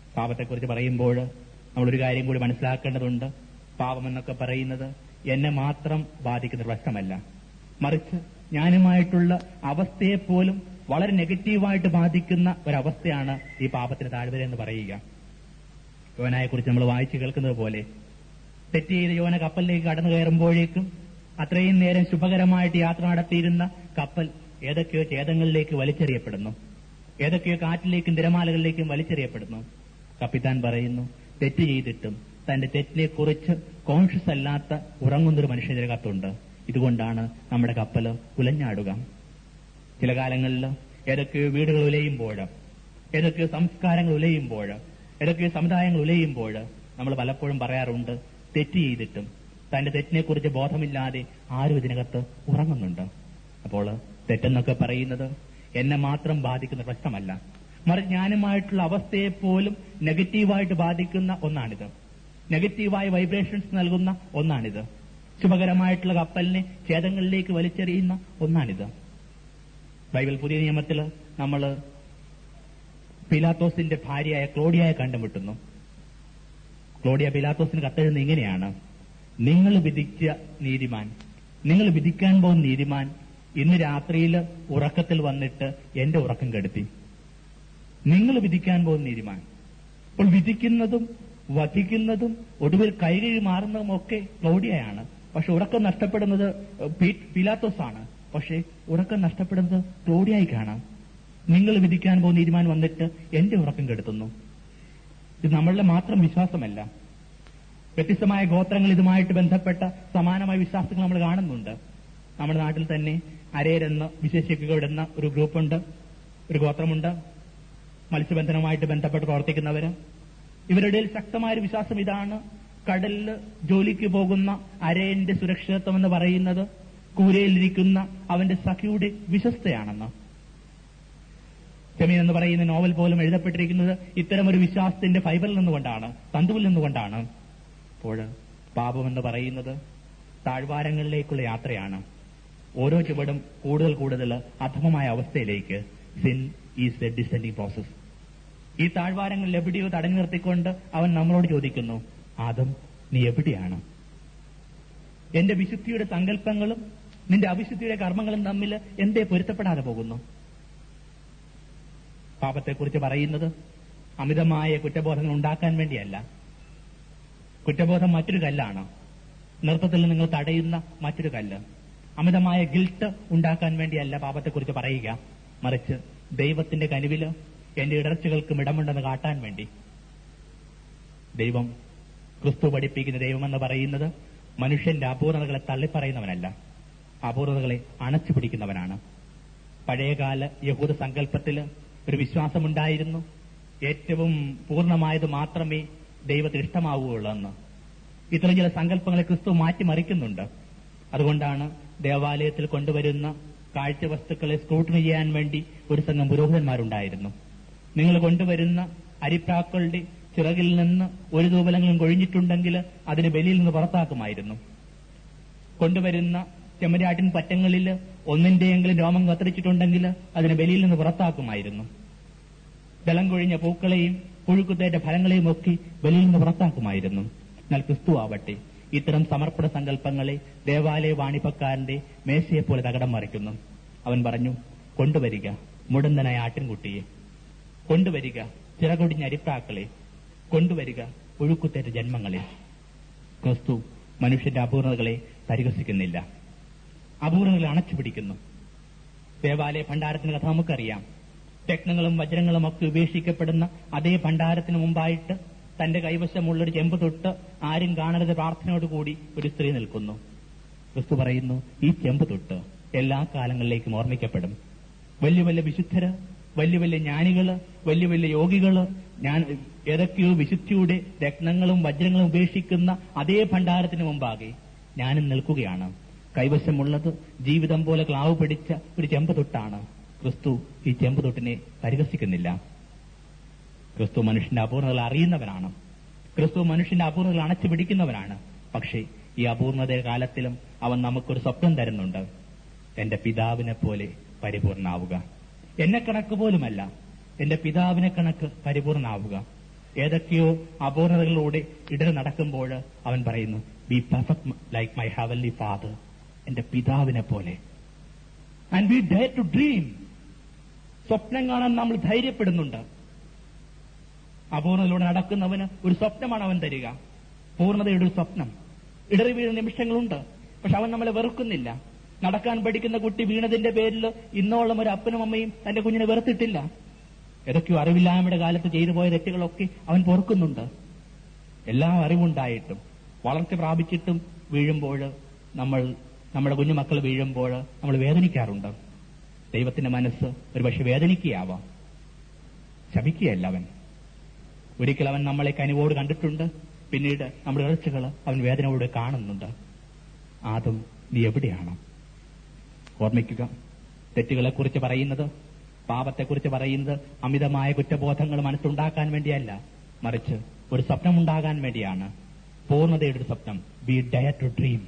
പാപത്തെക്കുറിച്ച് പറയുമ്പോൾ നമ്മളൊരു കാര്യം കൂടി മനസ്സിലാക്കേണ്ടതുണ്ട് പാപമെന്നൊക്കെ പറയുന്നത് എന്നെ മാത്രം ബാധിക്കുന്ന ഒരു പ്രശ്നമല്ല മറിച്ച് ഞാനുമായിട്ടുള്ള അവസ്ഥയെ പോലും വളരെ നെഗറ്റീവായിട്ട് ബാധിക്കുന്ന ഒരവസ്ഥയാണ് ഈ പാപത്തിന് താഴ്വര എന്ന് പറയുക യോനായെ കുറിച്ച് നമ്മൾ വായിച്ചു കേൾക്കുന്നത് പോലെ തെറ്റ് ചെയ്ത് യോന കപ്പലിലേക്ക് കടന്നു കയറുമ്പോഴേക്കും അത്രയും നേരം ശുഭകരമായിട്ട് യാത്ര നടത്തിയിരുന്ന കപ്പൽ ഏതൊക്കെയോ ഛേദങ്ങളിലേക്ക് വലിച്ചെറിയപ്പെടുന്നു ഏതൊക്കെയോ കാറ്റിലേക്കും തിരമാലകളിലേക്കും വലിച്ചെറിയപ്പെടുന്നു കപ്പിത്താൻ പറയുന്നു തെറ്റ് ചെയ്തിട്ടും തന്റെ തെറ്റിനെ കുറിച്ച് കോൺഷ്യസ് അല്ലാത്ത ഉറങ്ങുന്നൊരു മനുഷ്യനകത്തുണ്ട് ഇതുകൊണ്ടാണ് നമ്മുടെ കപ്പല് ഉലഞ്ഞാടുക ചില കാലങ്ങളിൽ ഏതൊക്കെയോ വീടുകൾ ഉലയുമ്പോൾ ഏതൊക്കെയോ സംസ്കാരങ്ങൾ ഉലയുമ്പോൾ ഏതൊക്കെയോ സമുദായങ്ങൾ ഉലയുമ്പോൾ നമ്മൾ പലപ്പോഴും പറയാറുണ്ട് തെറ്റ് ചെയ്തിട്ടും തന്റെ തെറ്റിനെക്കുറിച്ച് ബോധമില്ലാതെ ആരും ഇതിനകത്ത് ഉറങ്ങുന്നുണ്ട് അപ്പോൾ തെറ്റെന്നൊക്കെ പറയുന്നത് എന്നെ മാത്രം ബാധിക്കുന്ന പ്രശ്നമല്ല മറിച്ച് ഞാനുമായിട്ടുള്ള അവസ്ഥയെ പോലും നെഗറ്റീവായിട്ട് ബാധിക്കുന്ന ഒന്നാണിത് നെഗറ്റീവായ വൈബ്രേഷൻസ് നൽകുന്ന ഒന്നാണിത് ശുഭകരമായിട്ടുള്ള കപ്പലിനെ ഛേദങ്ങളിലേക്ക് വലിച്ചെറിയുന്ന ഒന്നാണിത് ബൈബിൾ പുതിയ നിയമത്തിൽ നമ്മൾ പിലാത്തോസിന്റെ ഭാര്യയായ ക്ലോഡിയയെ കണ്ടുമുട്ടുന്നു ക്ലോഡിയ പിലാത്തോസിന് കത്തെഴുതുന്നത് ഇങ്ങനെയാണ് നിങ്ങൾ വിധിച്ച നീതിമാൻ നിങ്ങൾ വിധിക്കാൻ പോകുന്ന നീതിമാൻ ഇന്ന് രാത്രിയിൽ ഉറക്കത്തിൽ വന്നിട്ട് എന്റെ ഉറക്കം കെടുത്തി നിങ്ങൾ വിധിക്കാൻ പോകുന്ന നീതിമാൻ അപ്പോൾ വിധിക്കുന്നതും വധിക്കുന്നതും ഒടുവിൽ കൈകഴി മാറുന്നതും ഒക്കെ ക്ലോഡിയയാണ് പക്ഷെ ഉറക്കം നഷ്ടപ്പെടുന്നത് പി- പിലാത്തോസ് ആണ് പക്ഷെ ഉറക്കം നഷ്ടപ്പെടുന്നത് ക്ലോഡിയായി കാണാം നിങ്ങൾ വിധിക്കാൻ പോകുന്ന തീരുമാനം വന്നിട്ട് എന്റെ ഉറക്കം കെടുത്തുന്നു ഇത് നമ്മളുടെ മാത്രം വിശ്വാസമല്ല വ്യത്യസ്തമായ ഗോത്രങ്ങൾ ഇതുമായിട്ട് ബന്ധപ്പെട്ട സമാനമായ വിശ്വാസങ്ങൾ നമ്മൾ കാണുന്നുണ്ട് നമ്മുടെ നാട്ടിൽ തന്നെ അരേരെന്ന് വിശേഷിക്കപ്പെടുന്ന ഒരു ഗ്രൂപ്പുണ്ട് ഒരു ഗോത്രമുണ്ട് മത്സ്യബന്ധനവുമായിട്ട് ബന്ധപ്പെട്ട് പ്രവർത്തിക്കുന്നവര് ഇവരുടെ ഇടയിൽ ശക്തമായ ഒരു വിശ്വാസം ഇതാണ് കടലിൽ ജോലിക്ക് പോകുന്ന അരയന്റെ സുരക്ഷിതത്വം എന്ന് പറയുന്നത് കൂരയിലിരിക്കുന്ന അവന്റെ സഖിയുടെ വിശ്വസ്തയാണെന്ന് ചെമീൻ എന്ന് പറയുന്ന നോവൽ പോലും എഴുതപ്പെട്ടിരിക്കുന്നത് ഇത്തരം ഒരു വിശ്വാസത്തിന്റെ ഫൈബറിൽ നിന്നുകൊണ്ടാണ് തന്തുവിൽ നിന്നുകൊണ്ടാണ് അപ്പോൾ പാപം എന്ന് പറയുന്നത് താഴ്വാരങ്ങളിലേക്കുള്ള യാത്രയാണ് ഓരോ ചുവടും കൂടുതൽ കൂടുതൽ അധമമായ അവസ്ഥയിലേക്ക് sin is a descending process ഈ താഴ്വാരങ്ങളിൽ എവിടെയോ തടഞ്ഞു നിർത്തിക്കൊണ്ട് അവൻ നമ്മളോട് ചോദിക്കുന്നു ആദം നീ എവിടെയാണ് എന്റെ വിശുദ്ധിയുടെ സങ്കല്പങ്ങളും നിന്റെ അവിശുദ്ധിയുടെ കർമ്മങ്ങളും തമ്മിൽ എന്തേ പൊരുത്തപ്പെടാതെ പോകുന്നു പാപത്തെക്കുറിച്ച് പറയുന്നത് അമിതമായ കുറ്റബോധങ്ങൾ ഉണ്ടാക്കാൻ വേണ്ടിയല്ല കുറ്റബോധം മറ്റൊരു കല്ലാണ് നൃത്തത്തിൽ നിങ്ങൾ തടയുന്ന മറ്റൊരു കല്ല് അമിതമായ ഗിൽട്ട് ഉണ്ടാക്കാൻ വേണ്ടിയല്ല പാപത്തെക്കുറിച്ച് പറയുക മറിച്ച് ദൈവത്തിന്റെ കനിവില് എന്റെ ഇടർച്ചകൾക്കും ഇടമുണ്ടെന്ന് കാട്ടാൻ വേണ്ടി ദൈവം ക്രിസ്തു പഠിപ്പിക്കുന്ന ദൈവമെന്ന് പറയുന്നത് മനുഷ്യന്റെ അപൂർണതകളെ തള്ളിപ്പറയുന്നവനല്ല അപൂർണതകളെ അണച്ചു പിടിക്കുന്നവനാണ് പഴയകാല യഹൂദ സങ്കല്പത്തില് ഒരു വിശ്വാസമുണ്ടായിരുന്നു ഏറ്റവും പൂർണ്ണമായത് മാത്രമേ ദൈവത്തിന് ഇഷ്ടമാവുകയുള്ളൂ എന്ന് ഇത്തരം ചില സങ്കല്പങ്ങളെ ക്രിസ്തു മാറ്റിമറിക്കുന്നുണ്ട് അതുകൊണ്ടാണ് ദേവാലയത്തിൽ കൊണ്ടുവരുന്ന കാഴ്ചവസ്തുക്കളെ സ്ക്രൂട്ടിനി ചെയ്യാൻ വേണ്ടി ഒരു സംഘം പുരോഹിതന്മാരുണ്ടായിരുന്നു നിങ്ങൾ കൊണ്ടുവരുന്ന അരിപ്രാക്കളുടെ ചിറകിൽ നിന്ന് ഒരു തൂവലങ്ങളും കൊഴിഞ്ഞിട്ടുണ്ടെങ്കിൽ അതിന് ബലിയിൽ നിന്ന് പുറത്താക്കുമായിരുന്നു കൊണ്ടുവരുന്ന ചെമ്മരാട്ടിൻ പറ്റങ്ങളിൽ ഒന്നിന്റെയെങ്കിലും രോമം കത്തിരിച്ചിട്ടുണ്ടെങ്കിൽ അതിന് ബലിയിൽ നിന്ന് പുറത്താക്കുമായിരുന്നു ജലം കൊഴിഞ്ഞ പൂക്കളെയും പുഴുക്കുത്തേറ്റ ഫലങ്ങളെയും ഒക്കെ ബലിയിൽ നിന്ന് പുറത്താക്കുമായിരുന്നു എന്നാൽ ക്രിസ്തു ആവട്ടെ ഇത്തരം സമർപ്പണ സങ്കല്പങ്ങളെ ദേവാലയ വാണിപ്പക്കാരന്റെ മേശയെപ്പോലെ തകടം മറിക്കുന്നു അവൻ പറഞ്ഞു കൊണ്ടുവരിക മുടന്തനായ ആട്ടിൻകുട്ടിയെ കൊണ്ടുവരിക ചിറകൊടിഞ്ഞ അരിപ്രാക്കളെ കൊണ്ടുവരിക ഒഴുക്കുത്തേറ്റ ജന്മങ്ങളെ ക്രിസ്തു മനുഷ്യന്റെ അപൂർണതകളെ പരിഹസിക്കുന്നില്ല അപൂർണതകളെ അണച്ചുപിടിക്കുന്നു ദേവാലയ ഭണ്ഡാരത്തിന്റെ കഥ നമുക്കറിയാം രത്നങ്ങളും വജ്രങ്ങളും ഒക്കെ ഉപേക്ഷിക്കപ്പെടുന്ന അതേ ഭണ്ഡാരത്തിന് മുമ്പായിട്ട് തന്റെ കൈവശമുള്ളൊരു ചെമ്പ് തൊട്ട് ആരും കാണരുത് പ്രാർത്ഥനയോടുകൂടി ഒരു സ്ത്രീ നിൽക്കുന്നു ക്രിസ്തു പറയുന്നു ഈ ചെമ്പ് തൊട്ട് എല്ലാ കാലങ്ങളിലേക്കും ഓർമ്മിക്കപ്പെടും വലിയ വലിയ വിശുദ്ധര് വലിയ വലിയ ജ്ഞാനികള് വലിയ വലിയ യോഗികള് ഞാൻ ഏതൊക്കെയോ വിശുദ്ധിയുടെ രത്നങ്ങളും വജ്രങ്ങളും ഉപേക്ഷിക്കുന്ന അതേ ഭണ്ഡാരത്തിന് മുമ്പാകെ ഞാനും നിൽക്കുകയാണ് കൈവശമുള്ളത് ജീവിതം പോലെ ക്ലാവ് പിടിച്ച ഒരു ചെമ്പ് തൊട്ടാണ് ക്രിസ്തു ഈ ചെമ്പ് തൊട്ടിനെ പരിഹസിക്കുന്നില്ല ക്രിസ്തു മനുഷ്യന്റെ അപൂർണതകൾ അറിയുന്നവനാണ് ക്രിസ്തു മനുഷ്യന്റെ അപൂർണതകൾ അണച്ചു പിടിക്കുന്നവനാണ് പക്ഷേ ഈ അപൂർണത കാലത്തിലും അവൻ നമുക്കൊരു സ്വപ്നം തരുന്നുണ്ട് എന്റെ പിതാവിനെ പോലെ പരിപൂർണാവുക എന്നെ കണക്ക് പോലുമല്ല എന്റെ പിതാവിനെ കണക്ക് പരിപൂർണാവുക ഏതൊക്കെയോ അപൂർണതകളിലൂടെ ഇടറി നടക്കുമ്പോൾ അവൻ പറയുന്നു be perfect like my heavenly father എന്റെ പിതാവിനെ പോലെ and we dare to dream സ്വപ്നം കാണാൻ നമ്മൾ ധൈര്യപ്പെടുന്നുണ്ട് അപൂർണതയിലൂടെ നടക്കുന്നവന് ഒരു സ്വപ്നമാണ് അവൻ തരിക പൂർണ്ണതയുടെ ഒരു സ്വപ്നം ഇടറി വീഴുന്ന നിമിഷങ്ങളുണ്ട് പക്ഷെ അവൻ നമ്മളെ വെറുക്കുന്നില്ല നടക്കാൻ പഠിക്കുന്ന കുട്ടി വീണതിന്റെ പേരിൽ ഇന്നോളം ഒരു അപ്പനും അമ്മയും തന്റെ കുഞ്ഞിനെ വെറുത്തിട്ടില്ല ഏതൊക്കെയോ അറിവില്ലായ്മയുടെ കാലത്ത് ചെയ്തു പോയ തെറ്റുകളൊക്കെ അവൻ പൊറുക്കുന്നുണ്ട് എല്ലാ അറിവുണ്ടായിട്ടും വളർച്ച പ്രാപിച്ചിട്ടും വീഴുമ്പോൾ നമ്മൾ നമ്മുടെ കുഞ്ഞുമക്കൾ വീഴുമ്പോൾ നമ്മൾ വേദനിക്കാറുണ്ട് ദൈവത്തിന്റെ മനസ്സ് ഒരു പക്ഷെ വേദനിക്കുകയാവാം ശപിക്കുകയല്ല അവൻ ഒരിക്കൽ അവൻ നമ്മളെ കനിവോട് കണ്ടിട്ടുണ്ട് പിന്നീട് നമ്മുടെ ഇറച്ചുകൾ അവൻ വേദനയോട് കാണുന്നുണ്ട് ആദം നീ എവിടെയാണ് ഓർമ്മിക്കുക തെറ്റുകളെക്കുറിച്ച് പറയുന്നത് പാപത്തെക്കുറിച്ച് പറയുന്നത് അമിതമായ കുറ്റബോധങ്ങൾ മനസ്സുണ്ടാക്കാൻ വേണ്ടിയല്ല മറിച്ച് ഒരു സ്വപ്നമുണ്ടാകാൻ വേണ്ടിയാണ് പൂർണ്ണതയുടെ ഒരു സ്വപ്നം be dare to dream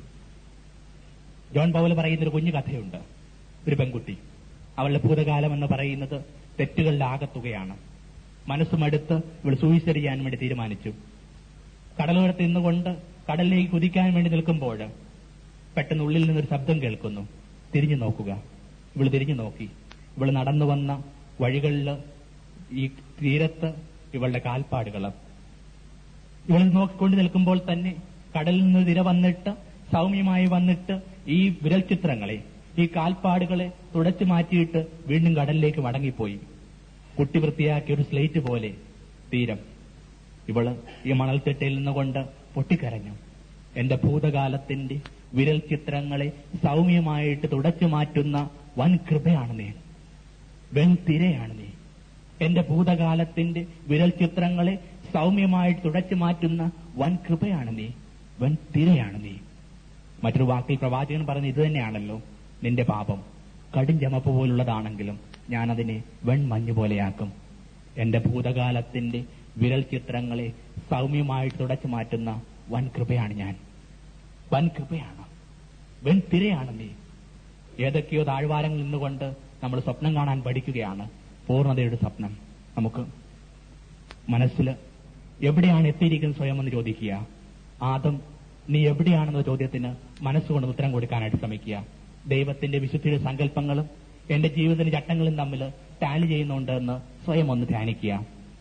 John Paul പറയുന്ന ഒരു കുഞ്ഞു കഥയുണ്ട് ഒരു പെൺകുട്ടി അവളുടെ ഭൂതകാലം എന്ന് പറയുന്നത് തെറ്റുകളുടെ ആകത്തുകയാണ് മനസ്സുമടുത്ത് ഇവൾ സൂയിസൈഡ് ചെയ്യാൻ വേണ്ടി തീരുമാനിച്ചു കടലോരത്ത് നിന്നുകൊണ്ട് കടലിലേക്ക് കുതിക്കാൻ വേണ്ടി നിൽക്കുമ്പോൾ പെട്ടെന്ന് ഉള്ളിൽ നിന്നൊരു ശബ്ദം കേൾക്കുന്നു തിരിഞ്ഞു നോക്കുക ഇവൾ തിരിഞ്ഞു നോക്കി ഇവൾ നടന്നു വന്ന വഴികളിൽ ഈ തീരത്ത് ഇവളുടെ കാൽപ്പാടുകൾ ഇവൾ നോക്കിക്കൊണ്ട് നിൽക്കുമ്പോൾ തന്നെ കടലിൽ നിന്ന് തിര വന്നിട്ട് സൗമ്യമായി വന്നിട്ട് ഈ വിരൽ ചിത്രങ്ങളെ ഈ കാൽപ്പാടുകളെ തുടച്ചു മാറ്റിയിട്ട് വീണ്ടും കടലിലേക്ക് മടങ്ങിപ്പോയി കുട്ടി വൃത്തിയാക്കിയ ഒരു സ്ലേറ്റ് പോലെ തീരം ഇവള് ഈ മണൽത്തിട്ടയിൽ നിന്നുകൊണ്ട് പൊട്ടിക്കരഞ്ഞു എന്റെ ഭൂതകാലത്തിന്റെ വിരൽ ചിത്രങ്ങളെ സൗമ്യമായിട്ട് തുടച്ചു മാറ്റുന്ന വൻ കൃപയാണ് നീ വെൺതിരയാണ് നീ എന്റെ ഭൂതകാലത്തിന്റെ വിരൽ ചിത്രങ്ങളെ സൗമ്യമായിട്ട് തുടച്ചു മാറ്റുന്ന വൻ കൃപയാണ് നീ വൻ തിരയാണ് നീ മറ്റൊരു വാക്കിൽ പ്രവാചകൻ പറഞ്ഞ ഇത് തന്നെയാണല്ലോ നിന്റെ പാപം കടുംചമപ്പ് പോലുള്ളതാണെങ്കിലും ഞാനതിനെ വെൺമഞ്ഞ് പോലെയാക്കും എന്റെ ഭൂതകാലത്തിന്റെ വിരൽ ചിത്രങ്ങളെ സൗമ്യമായിട്ട് തുടച്ചു മാറ്റുന്ന വൻ കൃപയാണ് ഞാൻ വൻ കൃപയാണ് വെൺ തിരയാണ് നീ ഏതൊക്കെയോ താഴ്വാരങ്ങളിൽ നിന്നുകൊണ്ട് നമ്മൾ സ്വപ്നം കാണാൻ പഠിക്കുകയാണ് പൂർണ്ണതയുടെ സ്വപ്നം നമുക്ക് മനസ്സിൽ എവിടെയാണ് എത്തിയിരിക്കുന്നത് സ്വയം എന്ന് ചോദിക്കുക ആദം നീ എവിടെയാണെന്ന ചോദ്യത്തിന് മനസ്സുകൊണ്ട് ഉത്തരം കൊടുക്കാനായിട്ട് ശ്രമിക്കുക ദൈവത്തിന്റെ വിശുദ്ധിയുടെ സങ്കല്പങ്ങളും എന്റെ ജീവിതത്തിന്റെ ചട്ടങ്ങളും തമ്മിൽ ടാലി ചെയ്യുന്നുണ്ട് എന്ന് സ്വയം ഒന്ന് ധ്യാനിക്കുക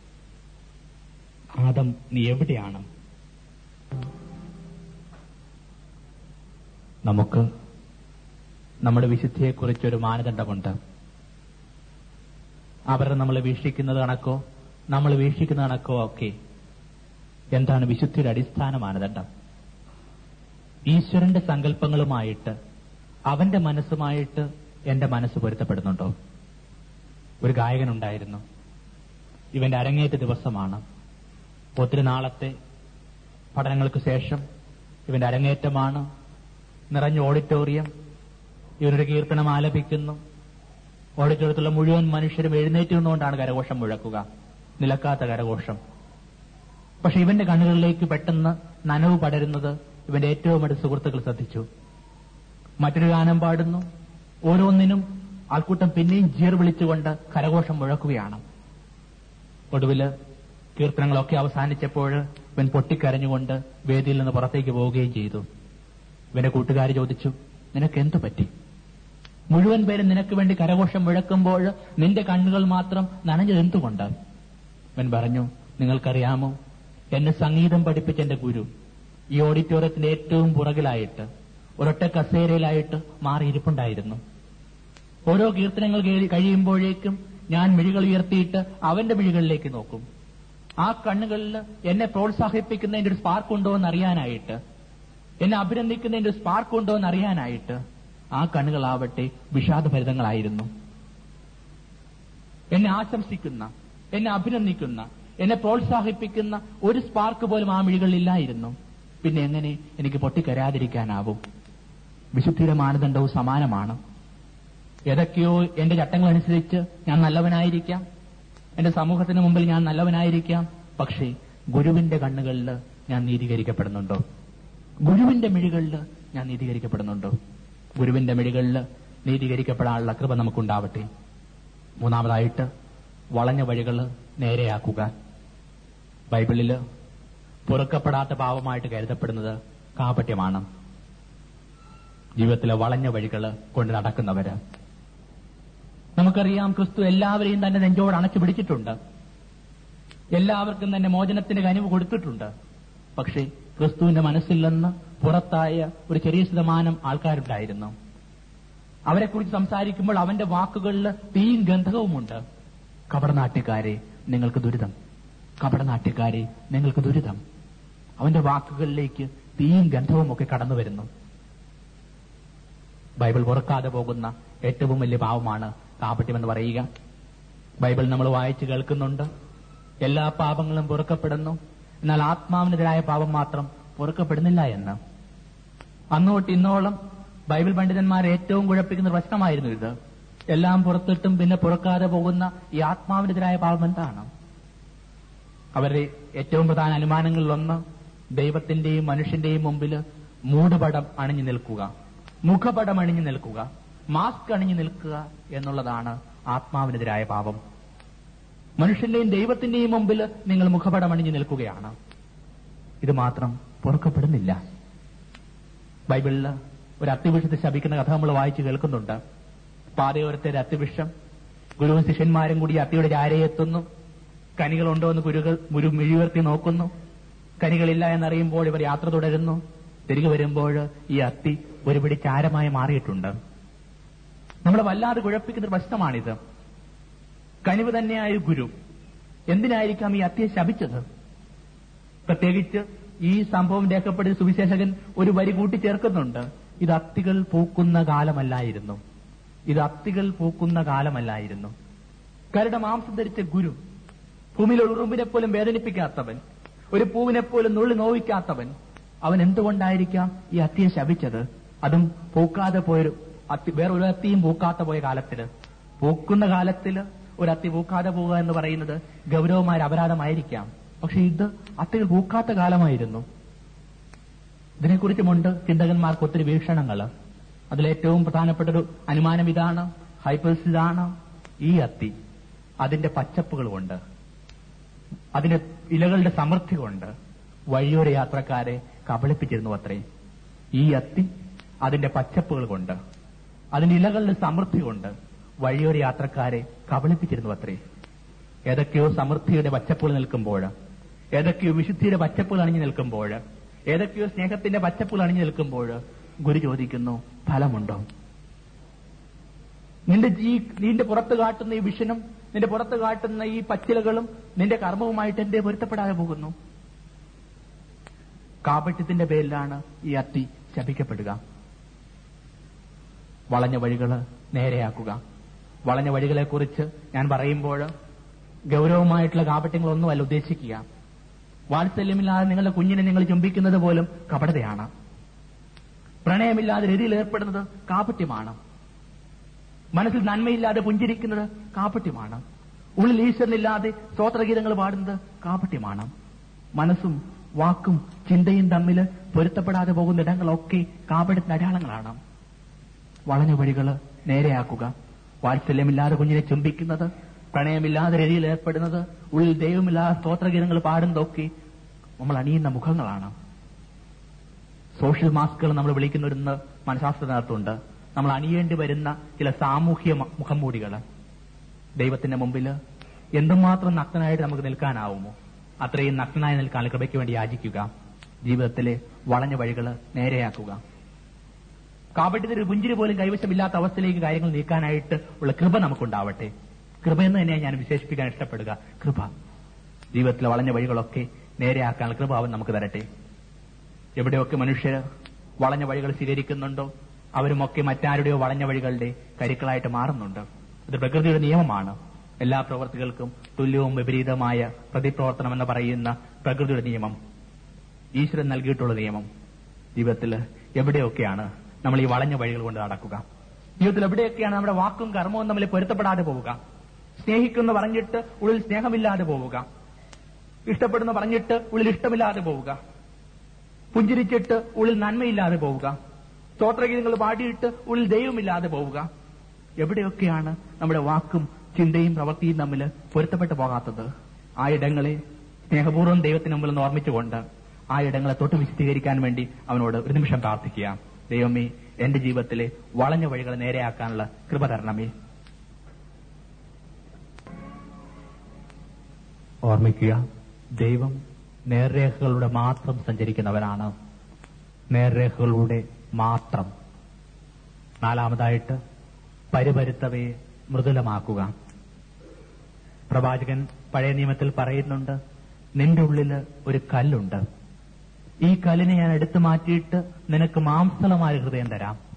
ആദം നീ എവിടെയാണ് നമുക്ക് നമ്മുടെ വിശുദ്ധിയെക്കുറിച്ചൊരു മാനദണ്ഡമുണ്ട് അവർ നമ്മൾ വീക്ഷിക്കുന്നത് കണക്കോ നമ്മൾ വീക്ഷിക്കുന്ന കണക്കോ ഒക്കെ എന്താണ് വിശുദ്ധിയുടെ അടിസ്ഥാന മാനദണ്ഡം ഈശ്വരന്റെ സങ്കല്പങ്ങളുമായിട്ട് അവന്റെ മനസ്സുമായിട്ട് എന്റെ മനസ്സ് പൊരുത്തപ്പെടുന്നുണ്ടോ ഒരു ഗായകനുണ്ടായിരുന്നു ഇവന്റെ അരങ്ങേറ്റ ദിവസമാണ് ഒത്തിരി നാളത്തെ പഠനങ്ങൾക്ക് ശേഷം ഇവന്റെ അരങ്ങേറ്റമാണ് നിറഞ്ഞ ഓഡിറ്റോറിയം ഇവനൊരു കീർത്തനം ആലപിക്കുന്നു ഓഡിറ്റോറിയത്തിലുള്ള മുഴുവൻ മനുഷ്യരും എഴുന്നേറ്റ് നിന്നുകൊണ്ടാണ് കരഘോഷം മുഴക്കുക നിലക്കാത്ത കരഘോഷം പക്ഷെ ഇവന്റെ കണ്ണുകളിലേക്ക് പെട്ടെന്ന് നനവ് പടരുന്നത് ഇവന്റെ ഏറ്റവും അടുത്ത സുഹൃത്തുക്കൾ ശ്രദ്ധിച്ചു മറ്റൊരു ഗാനം പാടുന്നു ഓരോന്നിനും ആൾക്കൂട്ടം പിന്നെയും ജീർ വിളിച്ചുകൊണ്ട് കരഘോഷം മുഴക്കുകയാണ് ഒടുവില് കീർത്തനങ്ങളൊക്കെ അവസാനിച്ചപ്പോൾ ഇവൻ പൊട്ടിക്കരഞ്ഞുകൊണ്ട് വേദിയിൽ നിന്ന് പുറത്തേക്ക് പോവുകയും ചെയ്തു ഇവന്റെ കൂട്ടുകാർ ചോദിച്ചു നിനക്ക് എന്തു പറ്റി മുഴുവൻ പേരും നിനക്ക് വേണ്ടി കരഘോഷം മുഴക്കുമ്പോൾ നിന്റെ കണ്ണുകൾ മാത്രം നനഞ്ഞത് എന്തുകൊണ്ട് ഇവൻ പറഞ്ഞു നിങ്ങൾക്കറിയാമോ എന്നെ സംഗീതം പഠിപ്പിച്ച എന്റെ ഗുരു ഈ ഓഡിറ്റോറിയത്തിന്റെ ഏറ്റവും പുറകിലായിട്ട് ഒരൊറ്റ കസേരയിലായിട്ട് മാറിയിരിപ്പുണ്ടായിരുന്നു ഓരോ കീർത്തനങ്ങൾ കേറി- കഴിയുമ്പോഴേക്കും ഞാൻ മിഴികൾ ഉയർത്തിയിട്ട് അവന്റെ മിഴികളിലേക്ക് നോക്കും ആ കണ്ണുകളിൽ എന്നെ പ്രോത്സാഹിപ്പിക്കുന്നതിന്റെ ഒരു സ്പാർക്ക് ഉണ്ടോ എന്ന് അറിയാനായിട്ട് എന്നെ അഭിനന്ദിക്കുന്നതിന്റെ ഒരു സ്പാർക്ക് ഉണ്ടോ എന്ന് അറിയാനായിട്ട് ആ കണ്ണുകളാവട്ടെ വിഷാദഭരിതങ്ങളായിരുന്നു എന്നെ ആശംസിക്കുന്ന എന്നെ അഭിനന്ദിക്കുന്ന എന്നെ പ്രോത്സാഹിപ്പിക്കുന്ന ഒരു സ്പാർക്ക് പോലും ആ മിഴികളിലില്ലായിരുന്നു പിന്നെ എങ്ങനെ എനിക്ക് പൊട്ടിക്കരാതിരിക്കാനാവും വിശുദ്ധിയുടെ മാനദണ്ഡവും സമാനമാണ് ഏതൊക്കെയോ എന്റെ ചട്ടങ്ങളനുസരിച്ച് ഞാൻ നല്ലവനായിരിക്കാം എന്റെ സമൂഹത്തിന് മുമ്പിൽ ഞാൻ നല്ലവനായിരിക്കാം പക്ഷേ ഗുരുവിന്റെ കണ്ണുകളിൽ ഞാൻ നീതീകരിക്കപ്പെടുന്നുണ്ടോ ഗുരുവിന്റെ മിഴികളിൽ ഞാൻ നീതീകരിക്കപ്പെടുന്നുണ്ടോ ഗുരുവിന്റെ മിഴികളിൽ നീതീകരിക്കപ്പെടാനുള്ള കൃപ നമുക്കുണ്ടാവട്ടെ മൂന്നാമതായിട്ട് വളഞ്ഞ വഴികൾ നേരെയാക്കുക ബൈബിളില് പൊറുക്കപ്പെടാത്ത പാവമായിട്ട് കരുതപ്പെടുന്നത് കാപട്യമാണ് ജീവിതത്തിലെ വളഞ്ഞ വഴികൾ കൊണ്ട് നടക്കുന്നവര് നമുക്കറിയാം ക്രിസ്തു എല്ലാവരെയും തന്നെ നെഞ്ചോട് അണച്ചു പിടിച്ചിട്ടുണ്ട് എല്ലാവർക്കും തന്നെ മോചനത്തിന്റെ കനിവ് കൊടുത്തിട്ടുണ്ട് പക്ഷേ ക്രിസ്തുവിന്റെ മനസ്സിൽ നിന്ന് പുറത്തായ ഒരു ചെറിയ ശതമാനം ആൾക്കാരുണ്ടായിരുന്നു അവരെക്കുറിച്ച് സംസാരിക്കുമ്പോൾ അവന്റെ വാക്കുകളിൽ തീയും ഗന്ധകവുമുണ്ട് കപടനാട്യക്കാരെ നിങ്ങൾക്ക് ദുരിതം കപടനാട്യക്കാരെ നിങ്ങൾക്ക് ദുരിതം അവന്റെ വാക്കുകളിലേക്ക് തീയും ഗന്ധവും ഒക്കെ കടന്നു വരുന്നു ബൈബിൾ പുറക്കാതെ പോകുന്ന ഏറ്റവും വലിയ പാവമാണ് കാപട്യമെന്ന് പറയുക ബൈബിൾ നമ്മൾ വായിച്ചു കേൾക്കുന്നുണ്ട് എല്ലാ പാപങ്ങളും പൊറുക്കപ്പെടുന്നു എന്നാൽ ആത്മാവിനെതിരായ പാപം മാത്രം പൊറുക്കപ്പെടുന്നില്ല എന്ന് അന്നോട്ട് ഇന്നോളം ബൈബിൾ പണ്ഡിതന്മാരെ ഏറ്റവും കുഴപ്പിക്കുന്ന പ്രശ്നമായിരുന്നു ഇത് എല്ലാം പുറത്തിട്ടും പിന്നെ പുറക്കാതെ പോകുന്ന ഈ ആത്മാവിനെതിരായ പാപം എന്താണ് അവരുടെ ഏറ്റവും പ്രധാന അനുമാനങ്ങളിലൊന്ന് ദൈവത്തിന്റെയും മനുഷ്യന്റെയും മുമ്പിൽ മൂടുപടം അണിഞ്ഞു നിൽക്കുക മുഖപടം അണിഞ്ഞു നിൽക്കുക മാസ്ക് അണിഞ്ഞു നിൽക്കുക എന്നുള്ളതാണ് ആത്മാവിനെതിരായ പാപം മനുഷ്യന്റെയും ദൈവത്തിന്റെയും മുമ്പിൽ നിങ്ങൾ മുഖപടം അണിഞ്ഞു നിൽക്കുകയാണ് ഇത് മാത്രം പൊറുക്കപ്പെടുന്നില്ല ബൈബിളില് ഒരു അത്തിവിഷത്തെ ശപിക്കുന്ന കഥ നമ്മൾ വായിച്ചു കേൾക്കുന്നുണ്ട് പാതയോരത്തെ ഒരു അത്തിവിഷം ഗുരുവും ശിഷ്യന്മാരും കൂടി ഈ അത്തിയുടെ ചാരയെത്തുന്നു കനികളുണ്ടോ എന്ന് ഗുരുകൾ ഗുരു മിഴിയുയർത്തി നോക്കുന്നു കനികളില്ല എന്നറിയുമ്പോൾ ഇവർ യാത്ര തുടരുന്നു തിരികെ വരുമ്പോൾ ഈ അത്തി ഒരു പിടി ചാരമായി മാറിയിട്ടുണ്ട് നമ്മളെ വല്ലാതെ കുഴപ്പിക്കുന്ന ഒരു പ്രശ്നമാണിത് കനിവ് തന്നെയായ ഗുരു എന്തിനായിരിക്കാം ഈ അത്തിയെ ശപിച്ചത് പ്രത്യേകിച്ച് ഈ സംഭവം രേഖപ്പെടുത്തിയ സുവിശേഷകൻ ഒരു വരി കൂട്ടിച്ചേർക്കുന്നുണ്ട് ഇത് അത്തികൾ പൂക്കുന്ന കാലമല്ലായിരുന്നു ഇത് അത്തികൾ പൂക്കുന്ന കാലമല്ലായിരുന്നു കരുടെ മാംസം ധരിച്ച ഗുരു ഭൂമിയിൽ ഒരു ഉറുമ്പിനെ പോലും വേദനിപ്പിക്കാത്തവൻ ഒരു പൂവിനെ പോലും നുള്ളി നോവിക്കാത്തവൻ അവൻ എന്തുകൊണ്ടായിരിക്കാം ഈ അത്തിയെ ശപിച്ചത് അതും പൂക്കാതെ പോയൊരു അത്തി വേറെ ഒരു അത്തിയും പൂക്കാത്ത പോയ കാലത്തില് പൂക്കുന്ന കാലത്തില് ഒരു അത്തി പൂക്കാതെ പോവുക എന്ന് പറയുന്നത് ഗൗരവമായ ഒരു അപരാധമായിരിക്കാം പക്ഷെ ഇത് അത്തികൾ പൂക്കാത്ത കാലമായിരുന്നു ഇതിനെക്കുറിച്ചുമുണ്ട് ചിന്തകന്മാർക്ക് ഒത്തിരി വീക്ഷണങ്ങൾ അതിലേറ്റവും പ്രധാനപ്പെട്ട ഒരു അനുമാനം ഇതാണ് ഹൈപ്പേഴ്സ് ഇതാണ് ഈ അത്തി അതിന്റെ പച്ചപ്പുകൾ കൊണ്ട് അതിന്റെ ഇലകളുടെ സമൃദ്ധി കൊണ്ട് വഴിയോര യാത്രക്കാരെ കബളിപ്പിച്ചിരുന്നു അത്രേ ഈ അത്തി അതിന്റെ പച്ചപ്പുകൾ കൊണ്ട് അതിന്റെ ഇലകളുടെ സമൃദ്ധി കൊണ്ട് വഴിയോര യാത്രക്കാരെ കബളിപ്പിച്ചിരുന്നു അത്രേ ഏതൊക്കെയോ സമൃദ്ധിയുടെ പച്ചപ്പുകൾ നിൽക്കുമ്പോൾ ഏതൊക്കെയോ വിശുദ്ധിയുടെ പച്ചപ്പുകൾ അണിഞ്ഞു നിൽക്കുമ്പോൾ ഏതൊക്കെയോ സ്നേഹത്തിന്റെ പച്ചപ്പുകൾ അണിഞ്ഞു നിൽക്കുമ്പോൾ ഗുരു ചോദിക്കുന്നു ഫലമുണ്ടോ നിന്റെ ജീ നിന്റെ പുറത്ത് കാട്ടുന്ന ഈ വിഷനും നിന്റെ പുറത്ത് കാട്ടുന്ന ഈ പച്ചിലകളും നിന്റെ കർമ്മവുമായിട്ട് എന്തേ പൊരുത്തപ്പെടാതെ പോകുന്നു കാപട്യത്തിന്റെ പേരിലാണ് ഈ അത്തി ശപിക്കപ്പെടുക വളഞ്ഞ വഴികൾ നേരെയാക്കുക വളഞ്ഞ വഴികളെക്കുറിച്ച് ഞാൻ പറയുമ്പോൾ ഗൗരവമായിട്ടുള്ള കാപട്യങ്ങളൊന്നുമല്ല ഉദ്ദേശിക്കുക വാത്സല്യമില്ലാതെ നിങ്ങളുടെ കുഞ്ഞിനെ നിങ്ങൾ ചുംബിക്കുന്നത് പോലും കപടതയാണ് പ്രണയമില്ലാതെ രതിയിൽ ഏർപ്പെടുന്നത് കാപട്യമാണ് മനസ്സിൽ നന്മയില്ലാതെ പുഞ്ചിരിക്കുന്നത് കാപട്യമാണ് ഉള്ളിൽ ഈശ്വരനില്ലാതെ സ്തോത്രഗീതങ്ങൾ പാടുന്നത് കാപട്യമാണ് മനസ്സും വാക്കും ചിന്തയും തമ്മിൽ പൊരുത്തപ്പെടാതെ പോകുന്ന ഇടങ്ങളൊക്കെ കാപട്യത്തിന്റെ അടയാളങ്ങളാണ് വളഞ്ഞ വഴികൾ നേരെയാക്കുക വാത്സല്യമില്ലാതെ കുഞ്ഞിനെ ചുംബിക്കുന്നത് പ്രണയമില്ലാതെ രതിയിൽ ഏർപ്പെടുന്നത് ഉള്ളിൽ ദൈവമില്ലാതെ സ്തോത്രഗീതങ്ങൾ പാടുന്നതൊക്കെ നമ്മൾ അണിയുന്ന മുഖങ്ങളാണ് സോഷ്യൽ മാസ്കുകൾ നമ്മൾ വിളിക്കുന്ന ഒരു മനഃശാസ്ത്രത്തിനകത്തുണ്ട് നമ്മൾ അണിയേണ്ടി വരുന്ന ചില സാമൂഹ്യ മ- മുഖംമൂടികൾ ദൈവത്തിന്റെ മുമ്പിൽ എന്തുമാത്രം നഗ്നനായിട്ട് നമുക്ക് നിൽക്കാനാവുമോ അത്രയും നഗ്നനായി നിൽക്കാൻ കൃപയ്ക്ക് വേണ്ടി യാചിക്കുക ജീവിതത്തിലെ വളഞ്ഞ വഴികൾ നേരെയാക്കുക കാപട്യത്തിന് ഒരു പുഞ്ചിരി പോലും കൈവശമില്ലാത്ത അവസ്ഥയിലേക്ക് കാര്യങ്ങൾ നീക്കാനായിട്ട് ഉള്ള കൃപ നമുക്കുണ്ടാവട്ടെ കൃപ എന്ന് തന്നെ ഞാൻ വിശേഷിപ്പിക്കാൻ ഇഷ്ടപ്പെടുക കൃപ ജീവിതത്തിലെ വളഞ്ഞ വഴികളൊക്കെ നേരെയാക്കാനുള്ള കൃപ അവൻ നമുക്ക് തരട്ടെ എവിടെയൊക്കെ മനുഷ്യർ വളഞ്ഞ വഴികൾ സ്വീകരിക്കുന്നുണ്ടോ അവരുമൊക്കെ മറ്റാരുടെയോ വളഞ്ഞ വഴികളുടെ കരുക്കളായിട്ട് മാറുന്നുണ്ട് ഇത് പ്രകൃതിയുടെ നിയമമാണ് എല്ലാ പ്രവർത്തികൾക്കും തുല്യവും വിപരീതമായ പ്രതിപ്രവർത്തനം എന്ന് പറയുന്ന പ്രകൃതിയുടെ നിയമം ഈശ്വരൻ നൽകിയിട്ടുള്ള നിയമം ജീവിതത്തിൽ എവിടെയൊക്കെയാണ് നമ്മൾ ഈ വളഞ്ഞ വഴികൾ കൊണ്ട് നടക്കുക ജീവിതത്തിൽ എവിടെയൊക്കെയാണ് നമ്മുടെ വാക്കും കർമ്മവും തമ്മിൽ പൊരുത്തപ്പെടാതെ പോവുക സ്നേഹിക്കുന്നു പറഞ്ഞിട്ട് ഉള്ളിൽ സ്നേഹമില്ലാതെ പോവുക ഇഷ്ടപ്പെടുന്നു പറഞ്ഞിട്ട് ഉള്ളിൽ ഇഷ്ടമില്ലാതെ പോവുക പുഞ്ചിരിച്ചിട്ട് ഉള്ളിൽ നന്മയില്ലാതെ പോവുക സ്തോത്രഗീതങ്ങൾ പാടിയിട്ട് ഉള്ളിൽ ദൈവമില്ലാതെ പോവുക എവിടെയൊക്കെയാണ് നമ്മുടെ വാക്കും ചിന്തയും പ്രവൃത്തിയും തമ്മിൽ പൊരുത്തപ്പെട്ടു പോകാത്തത് ആ ഇടങ്ങളെ സ്നേഹപൂർവ്വം ദൈവത്തിന് മുമ്പിൽ നിന്ന് ഓർമ്മിച്ചുകൊണ്ട് ആ ഇടങ്ങളെ തൊട്ട് വിശദീകരിക്കാൻ വേണ്ടി അവനോട് ഒരു നിമിഷം പ്രാർത്ഥിക്കുക ദൈവമേ എന്റെ ജീവിതത്തിലെ വളഞ്ഞ വഴികൾ നേരെയാക്കാനുള്ള കൃപ തരണമേ ഓർമ്മിക്കുക ദൈവം നേർരേഖകളുടെ മാത്രം സഞ്ചരിക്കുന്നവനാണ് നേർരേഖകളുടെ മാത്രം നാലാമതായിട്ട് പരിപരുത്തവയെ മൃദുലമാക്കുക പ്രവാചകൻ പഴയ നിയമത്തിൽ പറയുന്നുണ്ട് നിന്റെ ഉള്ളിൽ ഒരു കല്ലുണ്ട് ഈ കല്ലിനെ ഞാൻ എടുത്തു മാറ്റിയിട്ട് നിനക്ക് മാംസളമായ ഹൃദയം തരാം